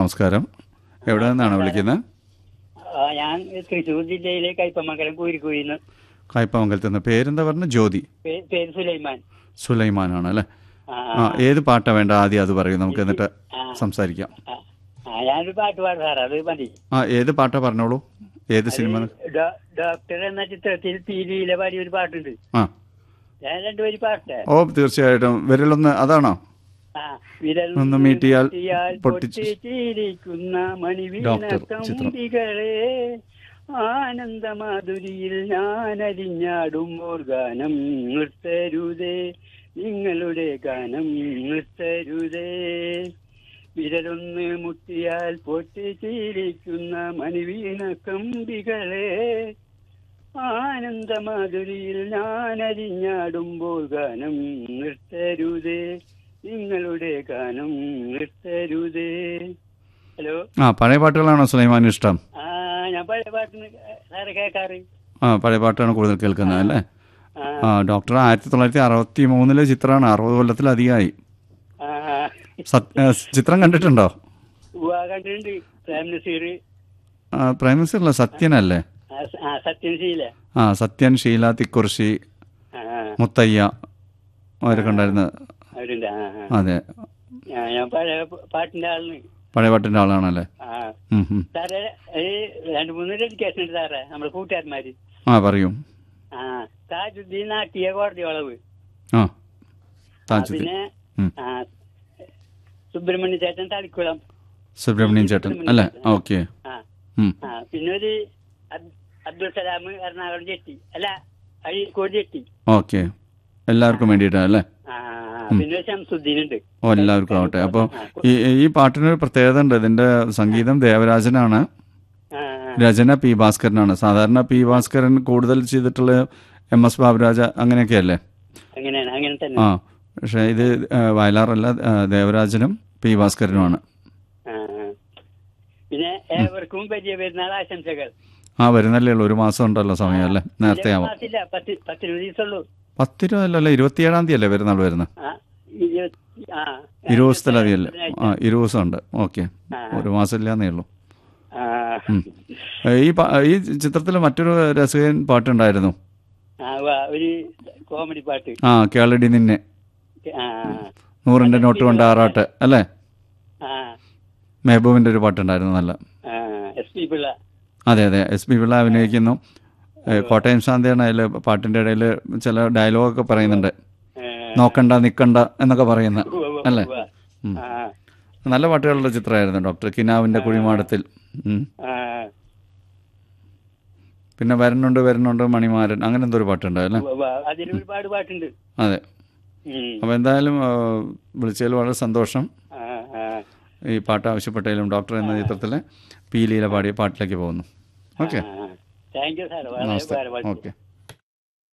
നമസ്കാരം എവിടെ നിന്നാണ് വിളിക്കുന്നത് ആ, ഞാൻ തൃശ്ശൂർ ജില്ലയിലെ കൈപ്പമംഗലം കൂരിക്കുഴിന്ന് കായ്പമംഗലത്ത് നിന്ന് പേരെന്താ പറഞ്ഞ ജ്യോതി പേ- പേര് സുലൈമാൻ സുലൈമാനാണ് അല്ലേ ആ, ആ ഏത് പാട്ടാ വേണ്ട ആദ്യം അത് പറയും നമുക്ക് എന്നിട്ട് സംസാരിക്കാം ആ, ആ, ഞാനൊരു പാട്ട് പാടും സാർ അത് മതി ആ ഏത് പാട്ടാ പറഞ്ഞോളൂ ഏത് സിനിമ ഡോ- ഡോക്ടർ എന്ന ചിത്രത്തിൽ പീലിയിലെ പാടിയ ഒരു പാട്ടുണ്ട് ആ ഞാൻ രണ്ടുപേര് പാട്ടെ ഓ തീർച്ചയായിട്ടും വിരലൊന്ന് അതാണോ ആ, വിരൽ ഒന്ന് മീട്ടിയാൽ മീട്ടിയാൽ പൊട്ടിച്ച് പൊട്ടിച്ചിരിക്കുന്ന മണിവീണ ഡോക്ടർ ചിത്രം. കമ്പികളെ ആനന്ദമാധുരിയിൽ ഞാൻ അരിഞ്ഞാടുമ്പോൾ ഗാനം നിർത്തരുതേ നിങ്ങളുടെ ഗാനം നിർത്തരുതേ വിരലൊന്ന് മുട്ടിയാൽ പൊട്ടിച്ചിരിക്കുന്ന മണിവീണ കമ്പികളെ ആനന്ദമാധുരിയിൽ ഞാൻ അരിഞ്ഞാടുമ്പോൾ ഗാനം നിർത്തരുതേ നിങ്ങളുടെ ഗാനം നിർത്തരുതേ ഹലോ ആ പഴയ പാട്ടുകളാണോ സുലൈമാൻ ഇഷ്ടം ആ ഞാൻ പഴയ പാട്ടിന് സാറെ കേൾക്കാറ് ആ പഴയ പാട്ടാണ് കൂടുതൽ കേൾക്കുന്നത് അല്ലേ ആ ആ ഡോക്ടർ ആയിരത്തി തൊള്ളായിരത്തി അറുപത്തി മൂന്നിലെ ചിത്രമാണ് അറുപത് കൊല്ലത്തിലധികമായി ആ സത്- ഏ, ചിത്രം കണ്ടിട്ടുണ്ടോ ഉവ്വ കണ്ടിട്ടുണ്ട് പ്രേം നസീർ ആ, പ്രൈം മിനിസ്റ്ററല്ല സത്യനല്ലേ ആ, സ- ആ സത്യൻ ശീല ആ സത്യൻ ഷീല തിക്കുറിശി ആ മുത്തയ്യ അവരൊക്കെ ഉണ്ടായിരുന്നു അവരുണ്ട് ആ ആ. അതെ ആ, ഞാൻ പഴയ പ- പാട്ടിന്റെ ആളിന് പഴയ പാട്ടിൻ്റെ ആളാണല്ലേ ആ ഉം, ഉം. സാറേ ഈ രണ്ട് മൂന്ന് ഡെഡിക്കേഷൻ ഉണ്ട് സാറേ നമ്മുടെ കൂട്ടുകാരന്മാര് ആ പറയൂ ആ താജുദ്ദീൻ നാട്ടിയ കോടതി വളവ് ആ ആ, താജുദ്ദീൻ പിന്നെ ഉം. ആ, സുബ്രഹ്മണ്യ ചേട്ടൻ തളിക്കുളം സുബ്രഹ്മണ്യൻ ചേട്ടൻ അല്ലേ ഓക്കെ ആ ഉം. ആ പിന്നെ ഒരു അബ്- അബ്ദുൽ സലാം എറണാകുളം ജെട്ടി അല്ല അഴീക്കോട് ജെട്ടി ഓക്കെ എല്ലാവർക്കും വേണ്ടിയിട്ടാണ് അല്ലേ ആ ആ, പിന്നെ ഒരു ശംസുദ്ദീൻ ഉണ്ട് ഓ എല്ലാവർക്കും ആവട്ടെ അപ്പോൾ ഈ ഈ പാട്ടിനൊരു പ്രത്യേകത ഉണ്ട് ഇതിൻ്റെ സംഗീതം ദേവരാജനാണ് ആ, ആ, രചന പി ഭാസ്കരനാണ് സാധാരണ പി ഭാസ്കരൻ കൂടുതൽ ചെയ്തിട്ടുള്ള എം എസ് ബാബുരാജ അങ്ങനെയൊക്കെയല്ലേ അങ്ങനെയാണ് അങ്ങനെ തന്നെ ആ പക്ഷേ ഇത് ആ, വയലാറല്ല ആ, ദേവരാജനും പി ഭാസ്കരനുമാണ് ആ, ആ. പിന്നെ ഏവർക്കും വലിയ പെരുന്നാൾ ആശംസകൾ ആ വരുന്നല്ലേ ഉള്ളൂ ഒരു മാസം ഉണ്ടല്ലോ സമയം അല്ലേ നേരത്തെ ആവാം മാസമില്ല പത്ത് പത്തിരുപത് ദിവസമുള്ളൂ പത്ത് രൂപ അല്ലല്ലോ ഇരുപത്തിയേഴാം തീയതി അല്ലേ വരുന്നാൾ വരുന്നത് ആ ഇരുപത്തി ആ ഇരുപത് ദിവസത്തിലധികം അല്ലേ ആ ഇരുപത് ദിവസം ഉണ്ട് ഓക്കെ ആ. ഒരു മാസം ഇല്ലാന്നേ ഉള്ളൂ ആ ഉം. ഏ, ഈ പാ- ഈ ചിത്രത്തിൽ മറ്റൊരു രസകൻ പാട്ടുണ്ടായിരുന്നു ആ വാ, ഒരു കോമഡി പാട്ട് ആ കേളടി നിന്നെ ആ നൂറിൻ്റെ നോട്ട് കൊണ്ട് ആറാട്ട് അല്ലേ ആ മെഹബൂബിൻ്റെ ഒരു പാട്ടുണ്ടായിരുന്നു നല്ല ആ എസ് പി പിള്ള അതെ അതെ എസ് പി പിള്ള അഭിനയിക്കുന്നു ഏ, കോട്ടയം ശാന്തിയാണ് അതിൽ പാട്ടിൻ്റെ ഇടയിൽ ചില ഡയലോഗൊക്കെ പറയുന്നുണ്ട് ഏ, നോക്കണ്ട നിക്കണ്ട എന്നൊക്കെ പറയുന്ന ഉവ്വ് ഉവ്വ് അല്ലേ ഉവ്വ്. ഉം. ആ നല്ല പാട്ടുകളുടെ ചിത്രമായിരുന്നു ഡോക്ടർ കിനാവിൻ്റെ കുഴിമാടത്തിൽ ഉം. ആ പിന്നെ വരുന്നുണ്ട് വരുന്നുണ്ട് മണിമാരൻ അങ്ങനെ എന്തോ ഒരു പാട്ടുണ്ട് അല്ലേ ഉവ്വ് ഉവ്വ്. അതിൽ ഒരുപാട് പാട്ടുണ്ട് അതെ ഉം. അപ്പോൾ എന്തായാലും ആ, വിളിച്ചതിൽ വളരെ സന്തോഷം ആ, ആ. ഈ പാട്ട് ആവശ്യപ്പെട്ടാലും ഡോക്ടർ എന്ന ചിത്രത്തിലെ പീലിയിലെ പാടിയ പാട്ടിലേക്ക് പോകുന്നു ഓക്കെ ആ. താങ്ക് യു സാർ വളരെ നമസ്തേ ഉപകാരപ്പെട്ടു ഓക്കെ